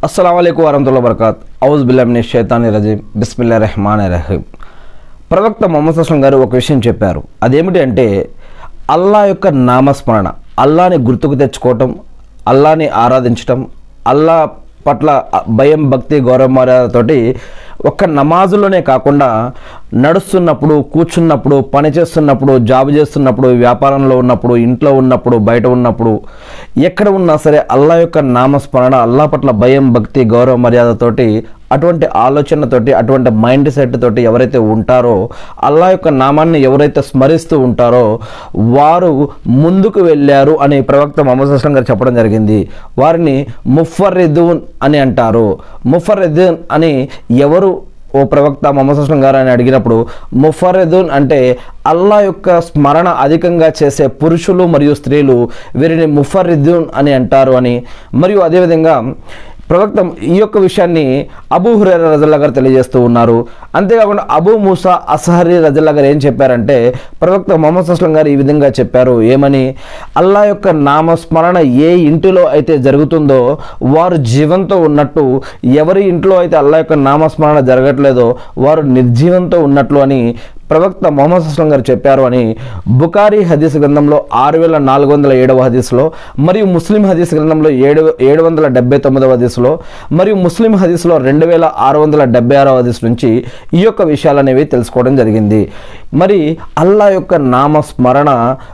అస్సలం అయికు వరహతుల్లా బర్కాత్ ఔజ్ బిల్లామిని షైతాని రజీం బిస్మిల్లా రెహమాన్ రహీం ప్రవక్త మొహమ్మద్ అస్లం గారు ఒక విషయం చెప్పారు అదేమిటి అంటే అల్లా యొక్క నామస్మరణ అల్లాని గుర్తుకు తెచ్చుకోవటం అల్లాని ఆరాధించటం అల్లా పట్ల భయం భక్తి గౌరవ మర్యాదతోటి ఒక్క నమాజులోనే కాకుండా నడుస్తున్నప్పుడు కూర్చున్నప్పుడు పని చేస్తున్నప్పుడు జాబ్ చేస్తున్నప్పుడు వ్యాపారంలో ఉన్నప్పుడు ఇంట్లో ఉన్నప్పుడు బయట ఉన్నప్పుడు ఎక్కడ ఉన్నా సరే అల్లా యొక్క నామస్మరణ అల్లా పట్ల భయం భక్తి గౌరవ మర్యాదతోటి అటువంటి ఆలోచనతోటి అటువంటి మైండ్ సెట్ తోటి ఎవరైతే ఉంటారో అల్లా యొక్క నామాన్ని ఎవరైతే స్మరిస్తూ ఉంటారో వారు ముందుకు వెళ్ళారు అని ప్రవక్త మొహమ్మద్ అస్లం గారు చెప్పడం జరిగింది వారిని ముఫర్రిదూన్ అని అంటారు ముఫర్రిదూన్ అని ఎవరు ఓ ప్రవక్త మొహమ్మద్ అస్లం గారు అని అడిగినప్పుడు ముఫర్రిదూన్ అంటే అల్లా యొక్క స్మరణ అధికంగా చేసే పురుషులు మరియు స్త్రీలు వీరిని ముఫర్రిదూన్ అని అంటారు అని మరియు అదేవిధంగా ప్రవక్త ఈ యొక్క విషయాన్ని అబూ హురేర రజల్లా గారు తెలియజేస్తూ ఉన్నారు అంతేకాకుండా అబూ మూసా అసహరి రజల్లా గారు ఏం చెప్పారంటే ప్రవక్త మొహమ్మద్ అస్లం గారు ఈ విధంగా చెప్పారు ఏమని అల్లా యొక్క నామస్మరణ ఏ ఇంటిలో అయితే జరుగుతుందో వారు జీవంతో ఉన్నట్టు ఎవరి ఇంట్లో అయితే అల్లా యొక్క నామస్మరణ జరగట్లేదో వారు నిర్జీవంతో ఉన్నట్లు అని ప్రవక్త మొహమ్మద్ అస్లం గారు చెప్పారు అని బుకారీ హదీస్ గ్రంథంలో ఆరు వేల నాలుగు వందల ఏడవ హదీస్లో మరియు ముస్లిం హదీస్ గ్రంథంలో ఏడు ఏడు వందల డెబ్బై తొమ్మిదవ హదీస్లో మరియు ముస్లిం హదీస్లో రెండు వేల ఆరు వందల డెబ్బై ఆరవ హదీస్ నుంచి ఈ యొక్క విషయాలు అనేవి తెలుసుకోవడం జరిగింది మరి అల్లా యొక్క నామస్మరణ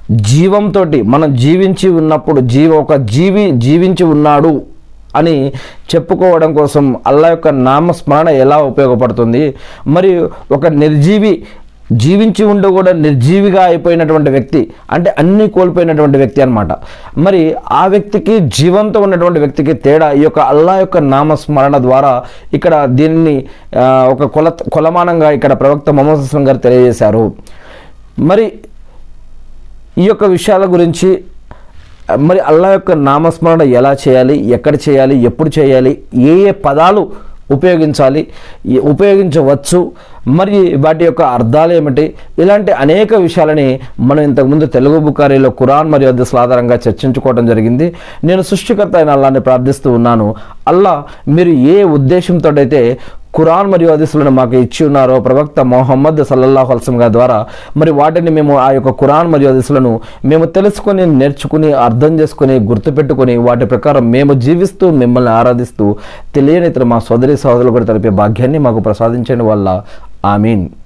జీవంతో మనం జీవించి ఉన్నప్పుడు జీవ ఒక జీవి జీవించి ఉన్నాడు అని చెప్పుకోవడం కోసం అల్లా యొక్క నామస్మరణ ఎలా ఉపయోగపడుతుంది మరియు ఒక నిర్జీవి జీవించి ఉండి కూడా నిర్జీవిగా అయిపోయినటువంటి వ్యక్తి అంటే అన్నీ కోల్పోయినటువంటి వ్యక్తి అనమాట మరి ఆ వ్యక్తికి జీవంతో ఉన్నటువంటి వ్యక్తికి తేడా ఈ యొక్క అల్లా యొక్క నామస్మరణ ద్వారా ఇక్కడ దీనిని ఆ, ఒక కొల కొలమానంగా ఇక్కడ ప్రవక్త మొహమ్మద్ అస్లం గారు తెలియజేశారు మరి ఈ యొక్క విషయాల గురించి మరి అల్లా యొక్క నామస్మరణ ఎలా చేయాలి ఎక్కడ చేయాలి ఎప్పుడు చేయాలి ఏ ఏ పదాలు ఉపయోగించాలి ఏ- ఉపయోగించవచ్చు మరి వాటి యొక్క అర్థాలు ఏమిటి ఇలాంటి అనేక విషయాలని మనం ఇంతకుముందు తెలుగు బుకారీలో ఖురాన్ మరియు హదీస్ల ఆధారంగా చర్చించుకోవడం జరిగింది నేను సృష్టికర్త అయిన అల్లాని ప్రార్థిస్తూ ఉన్నాను అల్లా మీరు ఏ ఉద్దేశంతో అయితే ఖురాన్ మరియు హదీసులను మాకు ఇచ్చి ఉన్నారో ప్రవక్త మొహమ్మద్ సల్లల్లాహు అల్సం గారి ద్వారా మరి వాటిని మేము ఆ యొక్క ఖురాన్ మరియు హదీసులను మేము తెలుసుకొని నేర్చుకుని అర్థం చేసుకుని గుర్తుపెట్టుకొని వాటి ప్రకారం మేము జీవిస్తూ మిమ్మల్ని ఆరాధిస్తూ తెలియని ఇతర మా సోదరి సోదరులు కూడా తెలిపే భాగ్యాన్ని మాకు ప్రసాదించండి వల్ల ఆమీన్